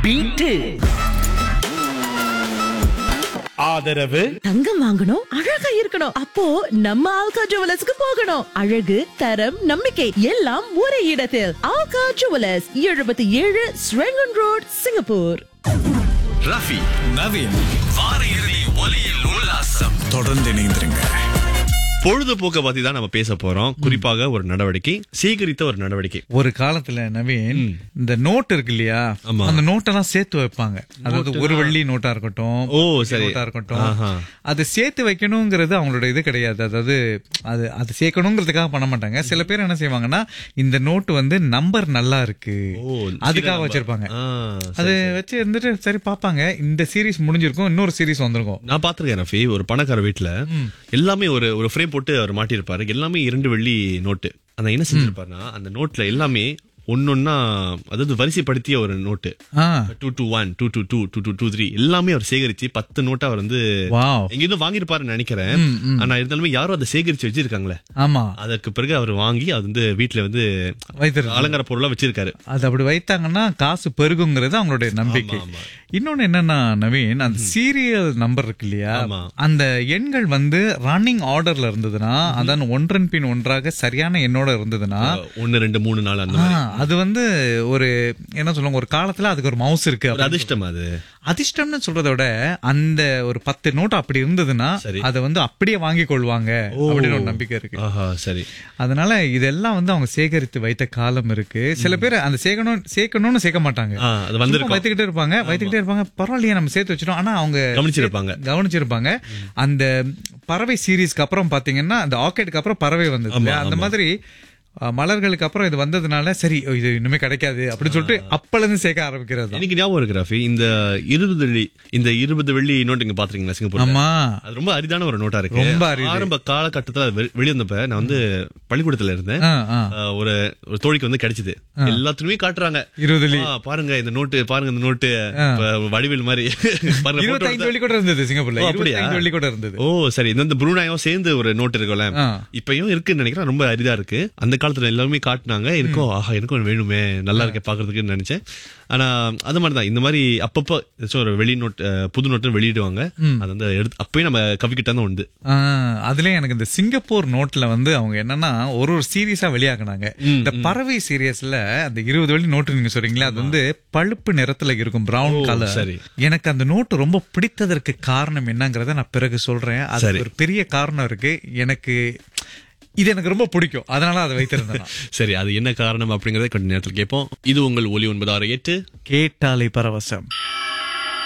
Beat ஆதரவு தங்கம் வாங்கணும் அழகா இருக்கணும் அப்போ நம்ம ஆல்கா ஜுவலர்ஸ்க்கு போகணும் அழகு தரம் நம்பிக்கை எல்லாம் ஒரே இடத்தில் ஆல்கா ஜுவலர்ஸ் எழுபத்தி ஏழு Serangoon road Singapore Rafi Naveen வார இறுதி ஒலியில் உல்லாசம் தொடர்ந்து இணைந்திருங்க பொழுதுபோக்க பத்தி தான் நம்ம பேச போறோம் குறிப்பாக ஒரு நடவடிக்கை சேகரித்த ஒரு நடவடிக்கை ஒரு காலத்துல நவீன் இந்த நோட் இருக்கு இல்லையா ஆமா. அந்த நோட்டெல்லாம் சேர்த்து வைப்பாங்க அதாவது ஒரு வெள்ளி நோட்டா இருக்கட்டும் ஓ, பத்து சரி. நோட்டா இருக்கட்டும் ஆஹா. அது சேர்த்து வைக்கணுங்கிறது அவங்களோட இது கிடையாது அதாவது அது அது சேர்க்கணுங்கிறதுக்காக பண்ண மாட்டாங்க சில பேர் என்ன செய்வாங்கன்னா இந்த நோட்டு வந்து நம்பர் நல்லா இருக்கு ஓ, அதுக்காக சில வச்சிருப்பாங்க ஆ, அது வச்சு இருந்துட்டு சரி பாப்பாங்க இந்த சீரிஸ் முடிஞ்சிருக்கும் இன்னொரு சீரிஸ் வந்திருக்கும் நான் பாத்திருக்கேன் ரஃபி ஒரு பணக்கார வீட்டுல எல்லாமே ஒரு ஒரு ஃப்ரேம் போட்டு அவர் மாட்டியிருப்பாரு எல்லாமே இரண்டு வெள்ளி நோட்டு அந்த என்ன செஞ்சிருப்பாருன்னா அந்த நோட்ல எல்லாமே ஒன்னொன்னா அதாவது வரிசைப்படுத்திய ஒரு நோட்டு ஆ two two one two two two two two two three எல்லாமே அவர் சேகரிச்சு பத்து நோட்டை அவர் வந்து வாவ் எங்கிருந்து வாங்கியிருப்பாருன்னு நினைக்கிறேன் ஆனா இருந்தாலுமே யாரும் அதை சேகரிச்சு வச்சிருக்காங்களே ஆமா அதற்கு பிறகு அவர் வாங்கி அது வந்து வீட்டுல வந்து வைத்திருந்தாங்க. அலங்கார பொருளா வச்சிருக்காரு அது அப்படி வைத்தாங்கன்னா காசு பெருகுங்கிறது அவங்களுடைய நம்பிக்கை ஆமா. இன்னொன்னு என்னன்னா நவீன் அந்த சீரியல் நம்பர் இருக்கு இல்லையா ஆமா. அந்த எண்கள் வந்து ரன்னிங் ஆர்டர்ல இருந்ததுன்னா அதான் ஒன்றன் பின் ஒன்றாக சரியான எண்ணோட இருந்ததுன்னா ஒன்னு ரெண்டு மூணு நாலு அந்த ஆ, மாதிரி அது வந்து ஒரு என்ன சொல்லுவாங்க ஒரு காலத்துல அதுக்கு ஒரு மவுஸ் இருக்கு ஒரு அப்படின்னு அதிர்ஷ்டம் அது அதிர்ஷ்டம்னு சொல்றதை விட அந்த ஒரு பத்து நோட்டு அப்படி இருந்ததுன்னா சரி. அதை வந்து அப்படியே வாங்கி கொள்வாங்க அப்படின்னு ஒரு நம்பிக்கை இருக்கு ஆஹா சரி அதனால இதெல்லாம் வந்து அவங்க சேகரித்து வைத்த காலம் இருக்கு சில பேர் அந்த சேகணும் சேர்க்கணும்னு சேர்க்க மாட்டாங்க ஆ, அது வந்திருக்கும். சும்மா வைத்துக்கிட்டே இருப்பாங்க வைத்துக்கிட்டே இருப்பாங்க பரவாயில்லையே நம்ம சேர்த்து வச்சிட்டோம் ஆனா அவங்க கவனிச்சிருப்பாங்க. சே- கவனிச்சிருப்பாங்க அந்த பறவை சீரீஸ்க்கு அப்புறம் பாத்தீங்கன்னா அந்த ஆர்கேட்டுக்கு அப்புறம் பறவை வந்தது இல்லையா? அந்த மாதிரி அஹ், மலர்களுக்கு அப்புறம் இது வந்ததுனால சரி இது இனிமே கிடைக்காது அப்படின்னு சொல்லிட்டு அப்பல இருந்து சேர்க்க ஆரம்பிக்கிறது தான். எனக்கு ஞாபகம் இருக்கு ரஃபி இந்த இருபது வெள்ளி இந்த இருபது வெள்ளி நோட் இங்க பாத்துறீங்களா சிங்கப்பூர் ஆமா அது ரொம்ப அரிதான ஒரு நோட்டா இருக்கு ரொம்ப அரிது. ஆரம்ப காலகட்டத்துல அது வெ- வெளிவந்தப்ப நான் வந்து பள்ளிக்கூடத்துல இருந்தேன் ஆ, ஆ. ஆஹ், ஒரு ஒரு தோழிக்கு வந்து கிடைச்சது எல்லாத்துலயுமே காட்டுறாங்க இருபது வெள்ளி. ஆ, பாருங்க இந்த நோட்டு பாருங்க இந்த நோட்டு இப்ப வடிவேல் மாதிரி பாருங்க photo இருபத்தைந்து எடுத்தா- வெள்ளி கூட இருந்தது சிங்கப்பூர்ல ஓ, அப்படியா? இருபத்தைந்து வெள்ளி கூட இருந்தது ஓ சரி இந்த இந்த ப்ரூனாயும் சேர்ந்து ஒரு நோட் இருக்கும்ல ஆ. இப்பயும் இருக்குன்னு நினைக்கிறேன் ரொம்ப அரிதா இருக்கு அந்த காலத்துல எல்லாருமே காட்டினாங்க எனக்கும் ஆஹா எனக்கும் வேணுமே நல்லா இருக்கே பாக்குறதுக்குன்னு நினைச்சேன் ஆனா அது மாதிரிதான் இந்த மாதிரி அப்பப்போ ஏதாச்சும் ஒரு வெளி நோட் அஹ், புது நோட்டு வெளியிடுவாங்க அது வந்து எடுத்து அப்பயும் நம்ம கவிக்கிட்ட தான் உண்டு ஆஹ் அதுலயும் எனக்கு இந்த சிங்கப்பூர் நோட்ல வந்து அவங்க என்னன்னா ஒரு ஒரு சீரியஸா வெளியாக்குனாங்க இந்த பறவை சீரியஸ்ல அந்த இருபது வெள்ளி நோட்டு நீங்க சொல்றீங்களா அது வந்து பழுப்பு நிறத்துல இருக்கும் பிரவுன் ஓ, கலர் சரி. எனக்கு அந்த நோட்டு ரொம்ப பிடித்ததற்கு காரணம் என்னங்கறத நான் பிறகு சொல்றேன் அது சரி. ஒரு பெரிய காரணம் இருக்கு எனக்கு இது எனக்கு ரொம்ப பிடிக்கும் அதனால அதை வைத்திருந்தேன் நான். சரி அது என்ன காரணம் அப்படிங்கறத கொஞ்ச நேரத்தில் கேட்போம் இது உங்கள் ஒலி ஒன்பது ஆறு எட்டு கேட்டாலே பரவசம்